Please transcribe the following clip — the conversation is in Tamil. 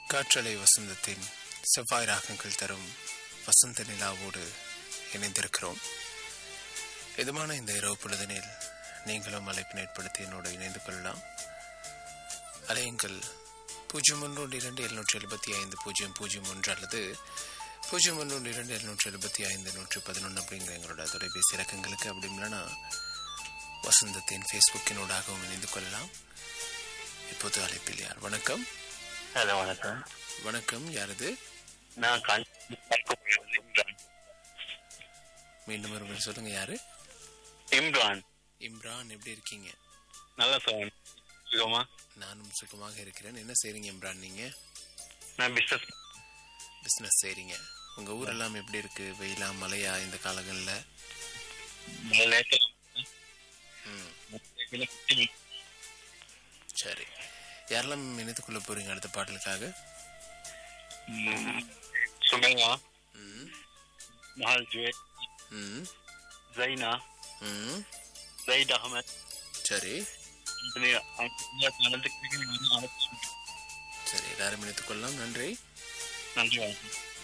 காற்றலை வசந்தத்தின் செவ்வாய் ராகங்கள் தரும் வசந்த நிலாவோடு இணைந்திருக்கிறோம் இதமான இந்த இரவு பொழுதனில் நீங்களும் அழைப்பினை ஏற்படுத்தி என்னோடு இணைந்து கொள்ளலாம் அலையுங்கள் பூஜ்ஜியம் ஒன்று ஒன்று இரண்டு எழுநூற்றி எழுபத்தி ஐந்து பூஜ்ஜியம் பூஜ்ஜியம் ஒன்று அல்லது பூஜ்ஜியம் ஒன்று ஒன்று இரண்டு எழுநூற்றி எழுபத்தி ஐந்து நூற்றி பதினொன்று அப்படிங்கிற எங்களோட தொலைபேசி இலக்கங்களுக்கு அப்படி இல்லைன்னா வசந்தத்தின் ஃபேஸ்புக்கினூடாகவும் இணைந்து கொள்ளலாம் இப்போது அழைப்பில் யார் வணக்கம் ஹலோ வணக்கம் வணக்கம் யாரது நான் காஞ்சி இம்ரான் மீண்டும் ஒரு முறை சொல்லுங்க யாரு இம்ரான் இம்ரான் எப்படி இருக்கீங்க நல்ல சார் சுகமா நானும் சுகமாக இருக்கிறேன் என்ன செய்றீங்க இம்ரான் நீங்க நான் பிஸ்னஸ் பிசினஸ் செய்றீங்க உங்க ஊரெல்லாம் எப்படி இருக்கு வெயிலா மழையா இந்த காலங்களில் ம் சரி யாரெல்லாம் இணைத்துக் கொள்ள போறீங்க அடுத்த பாடலுக்காக சுமையா ம் மஹால் ஜுவே ம் ஜைனா ம் ஜயித் அகமத் சரி இப்படி அவங்க அனைத்து சரி எல்லாரும் இணைத்துக் கொள்ளலாம் நன்றி நன்றி வணக்கம்